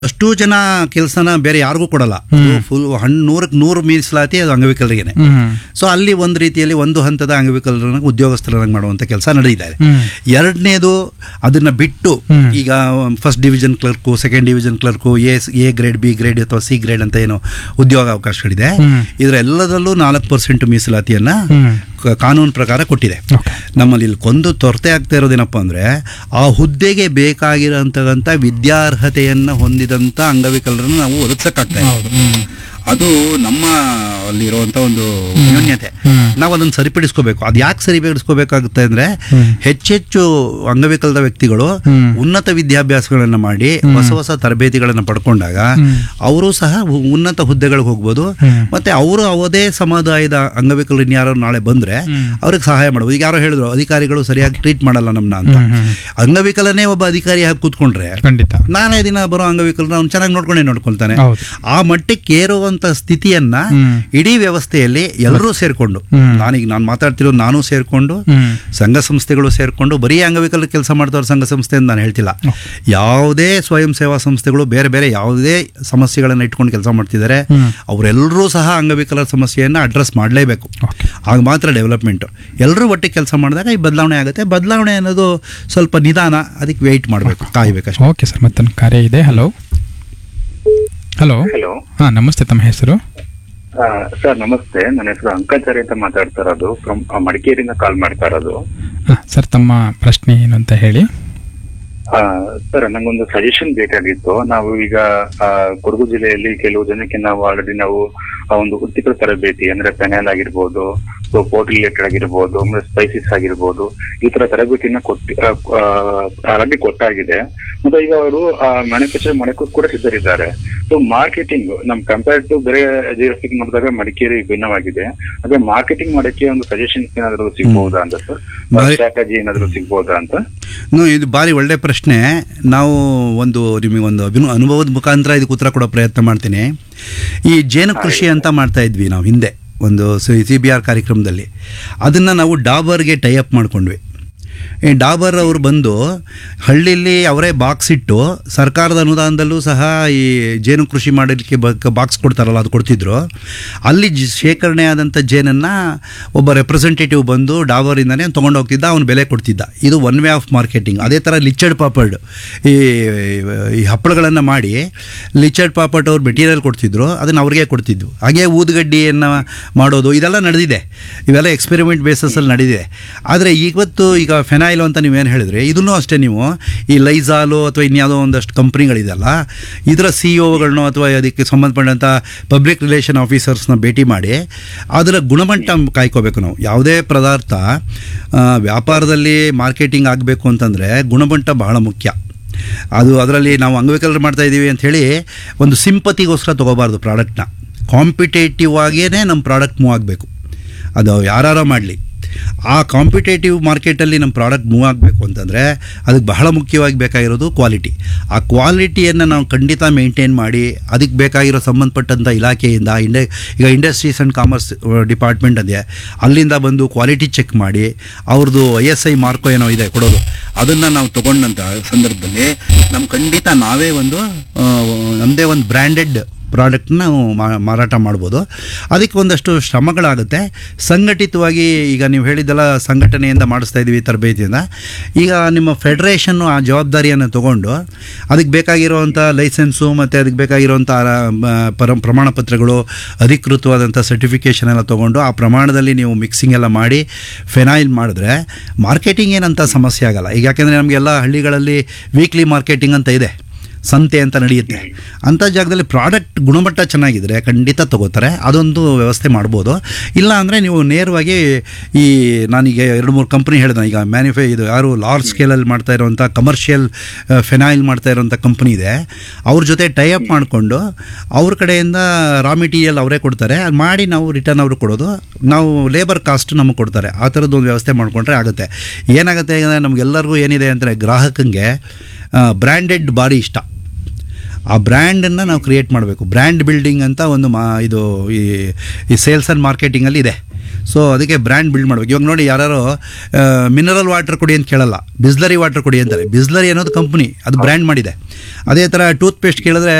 ಅಷ್ಟು ಜನ ಕೆಲಸನ ಬೇರೆ ಯಾರಿಗೂ ಕೊಡಲ್ಲ ಫುಲ್ ಹಣ್ಣು ನೂರಕ್ಕೆ ನೂರು ಮೀಸಲಾತಿ ಅದು ಅಂಗವಿಕಲರಿಗೇನೆ ಹ್ಮ್ ಸೊ ಅಲ್ಲಿ ಒಂದು ರೀತಿಯಲ್ಲಿ ಒಂದು ಹಂತದ ಅಂಗವಿಕಲರನ್ನ ಉದ್ಯೋಗಸ್ಥರನ್ನಾಗಿ ಮಾಡುವಂಥ ಕೆಲಸ ನಡೀತಾ ಇದೆ ಹ್ಮ್ ಎರಡನೇದು ಅದನ್ನ ಬಿಟ್ಟು ಹ್ಮ್. ಈಗ first division clerk second division clerk A A grade B grade ಅಥವಾ ಸಿ ಗ್ರೇಡ್ ಅಂತ ಏನು ಉದ್ಯೋಗ ಅವಕಾಶಗಳಿದೆ ಹ್ಮ್. ಇದರೆಲ್ಲದರಲ್ಲೂ ನಾಲ್ಕು ಪರ್ಸೆಂಟ್ ಮೀಸಲಾತಿಯನ್ನ ಹ್ಮ್ ಕ- ಕಾನೂನು ಪ್ರಕಾರ ಕೊಟ್ಟಿದೆ ಓಕೆ ನಮ್ಮಲ್ಲಿ ಇಲ್ಲಿ ಕೊಂದು ತೊರತೆ ಆಗ್ತಾ ಇರೋದೇನಪ್ಪ ಅಂದರೆ ಆ ಹುದ್ದೆಗೆ ಬೇಕಾಗಿರೋಂಥಕ್ಕಂಥ ವಿದ್ಯಾರ್ಹತೆಯನ್ನು ಹೊಂದಿದಂಥ ಅಂಗವಿಕಲರನ್ನು ನಾವು ಒದಗಿಸೋಕ್ಕಾಗ್ತಾ ಇಲ್ಲ ಹೌದು ಹ್ಮ್ ಅದು ನಮ್ಮ ಅಲ್ಲಿರುವಂಥ ಒಂದು ನ್ಯೂನ್ಯತೆ ಹ್ಮ್. ನಾವು ಅದನ್ನು ಸರಿಪಡಿಸ್ಕೋಬೇಕು ಅದು ಯಾಕೆ ಸರಿಪಡಿಸ್ಕೋಬೇಕಾಗುತ್ತೆ ಅಂದರೆ ಹ್ಮ್. ಹೆಚ್ಚೆಚ್ಚು ಅಂಗವಿಕಲದ ವ್ಯಕ್ತಿಗಳು ಹ್ಮ್. ಉನ್ನತ ವಿದ್ಯಾಭ್ಯಾಸಗಳನ್ನು ಮಾಡಿ ಹೊಸ ಹೊಸ ತರಬೇತಿಗಳನ್ನು ಪಡ್ಕೊಂಡಾಗ ಹ್ಮ್. ಅವರು ಸಹ ಉ- ಉನ್ನತ ಹುದ್ದೆಗಳಿಗೆ ಹೋಗ್ಬೋದು ಹ್ಮ್. ಮತ್ತೆ ಅವರು ಅವದೇ ಸಮುದಾಯದ ಅಂಗವಿಕಲರು ಇನ್ಯಾರೋ ನಾಳೆ ಬಂದ್ರೆ ಹ್ಮ್. ಅವ್ರಿಗೆ ಸಹಾಯ ಮಾಡ್ಬೋದು ಈಗ ಯಾರೋ ಹೇಳಿದ್ರು ಅಧಿಕಾರಿಗಳು ಸರಿಯಾಗಿ ಟ್ರೀಟ್ ಮಾಡಲ್ಲ ನಮ್ಮನ್ನ ಅಂತ ಹ್ಮ್, ಹ್ಮ್. ಅಂಗವಿಕಲನೇ ಒಬ್ಬ ಅಧಿಕಾರಿ ಹಾಕಿ ಕೂತ್ಕೊಂಡ್ರೆ ಖಂಡಿತ ನಾನೇ ದಿನ ಬರೋ ಅಂಗವಿಕಲನ ಅವ್ನು ಚೆನ್ನಾಗಿ ನೋಡ್ಕೊಂಡೇ ನೋಡ್ಕೊಳ್ತಾನೆ ಹೌದು ಆ ಮಟ್ಟಕ್ಕೆ ಏರುವಂತ ಸ್ಥಿತಿಯನ್ನ ಹ್ಮ್. ಇಡೀ ವ್ಯವಸ್ಥೆಯಲ್ಲಿ ಎಲ್ಲರೂ ಸೇರ್ಕೊಂಡು ಹ್ಮ್. ನಾನೀಗ ನಾನು ಮಾತಾಡ್ತಿರೋ ನಾನು ಸೇರ್ಕೊಂಡು ಹ್ಮ್ ಸಂಘ ಸಂಸ್ಥೆಗಳು ಸೇರ್ಕೊಂಡು ಬರೀ ಅಂಗವಿಕಲ ಕೆಲಸ ಮಾಡ್ದವ್ರ ಸಂಘ ಸಂಸ್ಥೆ ಅಂತ ನಾನು ಹೇಳ್ತಿಲ್ಲ ಯಾವುದೇ ಸ್ವಯಂ ಸೇವಾ ಸಂಸ್ಥೆಗಳು ಬೇರೆ ಬೇರೆ ಯಾವುದೇ ಸಮಸ್ಯೆಗಳನ್ನು ಇಟ್ಕೊಂಡು ಕೆಲಸ ಮಾಡ್ತಿದ್ದಾರೆ ಹ್ಮ್. ಅವರೆಲ್ಲರೂ ಸಹ ಅಂಗವಿಕಲರ ಸಮಸ್ಯೆಯನ್ನು ಅಡ್ರೆಸ್ ಮಾಡಲೇಬೇಕು ಓಕೆ ಆಗ ಮಾತ್ರ ಡೆವಲಪ್ಮೆಂಟು ಎಲ್ಲರೂ ಒಟ್ಟಿಗೆ ಕೆಲಸ ಮಾಡಿದಾಗ ಈ ಬದಲಾವಣೆ ಆಗುತ್ತೆ ಬದಲಾವಣೆ ಅನ್ನೋದು ಸ್ವಲ್ಪ ನಿಧಾನ ಅದಕ್ಕೆ ವೆಯ್ಟ್ ಮಾಡಬೇಕು ಕಾಯಬೇಕಷ್ಟೇ ಓಕೆ ಸರ್ ಮತ್ತೊಂದು ಕಾರ್ಯ ಇದೆ ಹಲೋ ಹಲೋ ಹಲೋ ಹಾ ನಮಸ್ತೆ ತಮ್ಮ ಹೆಸರು ಸರ್ ನಮಸ್ತೆ ನನ್ನ ಹೆಸರು ಅಂಕಾಚಾರಿ ಅಂತ ಮಾತಾಡ್ತಾ ಇರೋದು ಫ್ರಮ್ ಮಡಿಕೇರಿಯಿಂದ ಕಾಲ್ ಮಾಡ್ತಾ ಇರೋದು ಹಾ ಸರ್ ತಮ್ಮ ಪ್ರಶ್ನೆ ಏನು ಅಂತ ಹೇಳಿ ಸರ್ ನಂಗೊಂದು ಸಜೆಷನ್ ಬೇಕಾಗಿತ್ತು ನಾವು ಈಗ ಆ, ಕೊಡಗು ಜಿಲ್ಲೆಯಲ್ಲಿ ಕೆಲವು ಜನಕ್ಕೆ ನಾವು ಆಲ್ರೆಡಿ ನಾವು ಆ ಒಂದು ವೃತ್ತಿಪರ ತರಬೇತಿ ಅಂದ್ರೆ ಪೆನಲ್ ಆಗಿರ್ಬೋದು ಪೋರ್ಟ್ ರಿಲೇಟೆಡ್ ಆಗಿರ್ಬೋದು ಅಂದ್ರೆ ಸ್ಪೈಸಿಸ್ ಆಗಿರ್ಬೋದು ಈ ತರ ತರಬೇತಿನ ಕೊಟ್ಟಿ ಆಲ್ರೆಡಿ ಕೊಟ್ಟಾಗಿದೆ ಮತ್ತೆ ಈಗ ಅವರು ಮ್ಯಾನುಫ್ಯಾಕ್ಚರ್ ಮಾಡಕ್ಕೂ ಕೂಡ ಸಿದ್ಧರಿದ್ದಾರೆ ಸೊ ಮಾರ್ಕೆಟಿಂಗ್ ನಮ್ ಕಂಪೇರ್ ಟು ಬೇರೆ ಜಿಎಸ್ಟಿಗೆ ನೋಡಿದಾಗ ಮಡಿಕೇರಿ ಭಿನ್ನವಾಗಿದೆ ಅದೇ ಮಾರ್ಕೆಟಿಂಗ್ ಮಾಡಕ್ಕೆ ಒಂದು ಸಜೆಷನ್ಸ್ ಏನಾದ್ರು ಸಿಗ್ಬಹುದಾ ಅಂತ ಸರ್ ಬಾರಿ- ಸ್ಟ್ರಾಟಜಿ ಏನಾದ್ರು ಸಿಗ್ಬಹುದಾ ಅಂತ ನೋ, ಇದು ಭಾರಿ ಒಳ್ಳೆ ಪ್ರಶ್ನೆ ನಾವು ಒಂದು ನಿಮಗೆ ಒಂದು ಅಭಿನು ಅನುಭವದ ಮುಖಾಂತರ ಇದಕ್ಕೆ ಉತ್ತರ ಕೊಡೋ ಪ್ರಯತ್ನ ಮಾಡ್ತೀನಿ ಈ ಜೇನು ಕೃಷಿ ಅಂತ ಮಾಡ್ತಾ ಇದ್ವಿ ನಾವು ಹಿಂದೆ ಒಂದು ಸಿ ಬಿ ಆರ್ ಕಾರ್ಯಕ್ರಮದಲ್ಲಿ ಅದನ್ನು ನಾವು ಡಾಬರ್ಗೆ ಟೈ ಅಪ್ ಮಾಡ್ಕೊಂಡ್ವಿ ಈ ಡಾಬರ್ ಅವರು ಬಂದು ಹಳ್ಳಿಲಿ ಅವರೇ ಬಾಕ್ಸ್ ಇಟ್ಟು ಸರ್ಕಾರದ ಅನುದಾನದಲ್ಲೂ ಸಹ ಈ ಜೇನು ಕೃಷಿ ಮಾಡಲಿಕ್ಕೆ ಬಾಕ್ಸ್ ಕೊಡ್ತಾರಲ್ಲ ಅದು ಕೊಡ್ತಿದ್ರು ಅಲ್ಲಿ ಜ ಶೇಖರಣೆ ಆದಂಥ ಜೇನನ್ನು ಒಬ್ಬ ರೆಪ್ರೆಸೆಂಟೇಟಿವ್ ಬಂದು ಡಾಬರಿಂದನೇ ತೊಗೊಂಡು ಹೋಗ್ತಿದ್ದ ಅವನು ಬೆಲೆ ಕೊಡ್ತಿದ್ದ ಇದು ಒನ್ ವೇ ಆಫ್ ಮಾರ್ಕೆಟಿಂಗ್ ಅದೇ ಥರ ಲಿಚರ್ಡ್ ಪಾಪಡ್ ಈ ಈ ಹಪ್ಪಳಗಳನ್ನು ಮಾಡಿ ಲಿಚರ್ಡ್ ಪಾಪಡ್ ಅವ್ರು ಮೆಟೀರಿಯಲ್ ಕೊಡ್ತಿದ್ರು ಅದನ್ನು ಅವ್ರಿಗೆ ಕೊಡ್ತಿದ್ವು ಹಾಗೆ ಊದುಗಡ್ಡಿಯನ್ನು ಮಾಡೋದು ಇದೆಲ್ಲ ನಡೆದಿದೆ ಇವೆಲ್ಲ ಎಕ್ಸ್ಪೆರಿಮೆಂಟ್ ಬೇಸಸಲ್ಲಿ ನಡೆದಿದೆ ಆದರೆ ಇವತ್ತು ಈಗ ಫೆನಾಯಿಲ್ ಅಂತ ನೀವೇನು ಹೇಳಿದ್ರಿ ಇದನ್ನು ಅಷ್ಟೇ ನೀವು ಈ ಲೈಜಾಲು ಅಥವಾ ಇನ್ಯಾವುದೋ ಒಂದಷ್ಟು ಕಂಪ್ನಿಗಳಿದೆಯಲ್ಲ ಇದರ ಸಿ ಒಗಳನ್ನೋ ಅಥವಾ ಅದಕ್ಕೆ ಸಂಬಂಧಪಟ್ಟಂಥ ಪಬ್ಲಿಕ್ ರಿಲೇಷನ್ ಆಫೀಸರ್ಸ್ನ ಭೇಟಿ ಮಾಡಿ ಅದರ ಗುಣಮಟ್ಟ ಕಾಯ್ಕೋಬೇಕು ನಾವು ಯಾವುದೇ ಪದಾರ್ಥ ಆ, ವ್ಯಾಪಾರದಲ್ಲಿ ಮಾರ್ಕೆಟಿಂಗ್ ಆಗಬೇಕು ಅಂತಂದರೆ ಗುಣಮಟ್ಟ ಬಹಳ ಮುಖ್ಯ ಅದು ಅದರಲ್ಲಿ ನಾವು ಅಂಗವಿಕಲರು ಮಾಡ್ತಾ ಇದ್ದೀವಿ ಅಂತ ಹೇಳಿ ಒಂದು ಸಿಂಪತಿಗೋಸ್ಕರ ತೊಗೋಬಾರ್ದು ಪ್ರಾಡಕ್ಟ್ನ ಕಾಂಪಿಟೇಟಿವ್ ಆಗಿಯೇ ನಮ್ಮ ಪ್ರಾಡಕ್ಟ್ ಮೂವ್ ಆಗಬೇಕು ಅದು ಯಾರೋ ಮಾಡಲಿ ಆ ಕಾಂಪಿಟೇಟಿವ್ ಮಾರ್ಕೆಟಲ್ಲಿ ನಮ್ಮ ಪ್ರಾಡಕ್ಟ್ ಮೂವ್ ಆಗಬೇಕು ಅಂತಂದರೆ ಅದಕ್ಕೆ ಬಹಳ ಮುಖ್ಯವಾಗಿ ಬೇಕಾಗಿರೋದು ಕ್ವಾಲಿಟಿ ಆ ಕ್ವಾಲಿಟಿಯನ್ನು ನಾವು ಖಂಡಿತ ಮೇಂಟೈನ್ ಮಾಡಿ ಅದಕ್ಕೆ ಬೇಕಾಗಿರೋ ಸಂಬಂಧಪಟ್ಟಂಥ ಇಲಾಖೆಯಿಂದ ಇಂಡ ಈಗ ಇಂಡಸ್ಟ್ರೀಸ್ ಆ್ಯಂಡ್ ಕಾಮರ್ಸ್ ಡಿಪಾರ್ಟ್ಮೆಂಟ್ ಅದೇ ಅಲ್ಲಿಂದ ಬಂದು ಕ್ವಾಲಿಟಿ ಚೆಕ್ ಮಾಡಿ ಅವ್ರದ್ದು ಐ ಎಸ್ ಐ ಮಾರ್ಕೋ ಏನೋ ಇದೆ ಕೊಡೋದು ಅದನ್ನು ನಾವು ತೊಗೊಂಡಂಥ ಸಂದರ್ಭದಲ್ಲಿ ನಮ್ಮ ಖಂಡಿತ ನಾವೇ ಒಂದು ಆ, ನಮ್ಮದೇ ಒಂದು ಬ್ರ್ಯಾಂಡೆಡ್ ಪ್ರಾಡಕ್ಟ್ನ ನಾವು ಮಾ- ಮಾರಾಟ ಮಾಡ್ಬೋದು ಅದಕ್ಕೆ ಒಂದಷ್ಟು ಶ್ರಮಗಳಾಗುತ್ತೆ ಸಂಘಟಿತವಾಗಿ ಈಗ ನೀವು ಹೇಳಿದ್ದೆಲ್ಲ ಸಂಘಟನೆಯಿಂದ ಮಾಡಿಸ್ತಾ ಇದ್ದೀವಿ ತರಬೇತಿಯಿಂದ ಈಗ ನಿಮ್ಮ ಫೆಡರೇಷನ್ನು ಆ ಜವಾಬ್ದಾರಿಯನ್ನು ತಗೊಂಡು ಅದಕ್ಕೆ ಬೇಕಾಗಿರುವಂಥ ಲೈಸೆನ್ಸು ಮತ್ತು ಅದಕ್ಕೆ ಬೇಕಾಗಿರುವಂಥ ಪರ ಪ್ರಮಾಣ ಪತ್ರಗಳು ಅಧಿಕೃತವಾದಂಥ ಸರ್ಟಿಫಿಕೇಷನ್ ಎಲ್ಲ ತೊಗೊಂಡು ಆ ಪ್ರಮಾಣದಲ್ಲಿ ನೀವು ಮಿಕ್ಸಿಂಗ್ ಎಲ್ಲ ಮಾಡಿ ಫೆನಾಯಿಲ್ ಮಾಡಿದ್ರೆ ಮಾರ್ಕೆಟಿಂಗ್ ಏನಂತ ಸಮಸ್ಯೆ ಆಗಲ್ಲ ಈಗ ಯಾಕೆಂದರೆ ನಮಗೆಲ್ಲ ಹಳ್ಳಿಗಳಲ್ಲಿ ವೀಕ್ಲಿ ಮಾರ್ಕೆಟಿಂಗ್ ಅಂತ ಇದೆ ಸಂತೆ ಅಂತ ನಡೆಯುತ್ತೆ ಅಂಥ ಜಾಗದಲ್ಲಿ ಪ್ರಾಡಕ್ಟ್ ಗುಣಮಟ್ಟ ಚೆನ್ನಾಗಿದ್ರೆ ಖಂಡಿತ ತಗೋತಾರೆ ಅದೊಂದು ವ್ಯವಸ್ಥೆ ಮಾಡ್ಬೋದು ಇಲ್ಲ ಅಂದರೆ ನೀವು ನೇರವಾಗಿ ಈ ನಾನೀಗ ಎರಡು ಮೂರು ಕಂಪ್ನಿ ಹೇಳಿದೆ ಈಗ ಮ್ಯಾನುಫ್ಯಾ ಇದು ಯಾರು ಲಾರ್ಜ್ ಸ್ಕೇಲಲ್ಲಿ ಮಾಡ್ತಾ ಇರೋವಂಥ ಕಮರ್ಷಿಯಲ್ ಫೆನಾಯಿಲ್ ಮಾಡ್ತಾ ಇರೋವಂಥ ಕಂಪ್ನಿ ಇದೆ ಅವ್ರ ಜೊತೆ ಟೈ ಅಪ್ ಮಾಡಿಕೊಂಡು ಅವ್ರ ಕಡೆಯಿಂದ ರಾ ಮೆಟೀರಿಯಲ್ ಅವರೇ ಕೊಡ್ತಾರೆ ಅದು ಮಾಡಿ ನಾವು ರಿಟರ್ನ್ ಅವರು ಕೊಡೋದು ನಾವು ಲೇಬರ್ ಕಾಸ್ಟ್ ನಮಗೆ ಕೊಡ್ತಾರೆ ಆ ಥರದ್ದು ಒಂದು ವ್ಯವಸ್ಥೆ ಮಾಡಿಕೊಂಡ್ರೆ ಆಗುತ್ತೆ ಏನಾಗುತ್ತೆ ಅಂದರೆ ನಮಗೆಲ್ಲರಿಗೂ ಏನಿದೆ ಅಂದರೆ ಗ್ರಾಹಕಂಗೆ ಬ್ರ್ಯಾಂಡೆಡ್ ಭಾರಿ ಇಷ್ಟ ಆ ಬ್ರ್ಯಾಂಡನ್ನು ನಾವು ಕ್ರಿಯೇಟ್ ಮಾಡಬೇಕು ಬ್ರ್ಯಾಂಡ್ ಬಿಲ್ಡಿಂಗ್ ಅಂತ ಒಂದು ಮಾ ಇದು ಈ ಈ ಸೇಲ್ಸ್ ಆ್ಯಂಡ್ ಮಾರ್ಕೆಟಿಂಗಲ್ಲಿ ಇದೆ ಸೊ ಅದಕ್ಕೆ ಬ್ರ್ಯಾಂಡ್ ಬಿಲ್ಡ್ ಮಾಡಬೇಕು ಇವಾಗ ನೋಡಿ ಯಾರು ಮಿನರಲ್ ವಾಟರ್ ಕೊಡಿ ಅಂತ ಕೇಳಲ್ಲ ಬಿಸ್ಲರಿ ವಾಟರ್ ಕೊಡಿ ಅಂತಾರೆ ಬಿಸ್ಲರಿ ಅನ್ನೋದು ಕಂಪ್ನಿ ಅದು ಬ್ರ್ಯಾಂಡ್ ಮಾಡಿದೆ ಅದೇ ಥರ ಟೂತ್ ಪೇಸ್ಟ್ ಕೇಳಿದ್ರೆ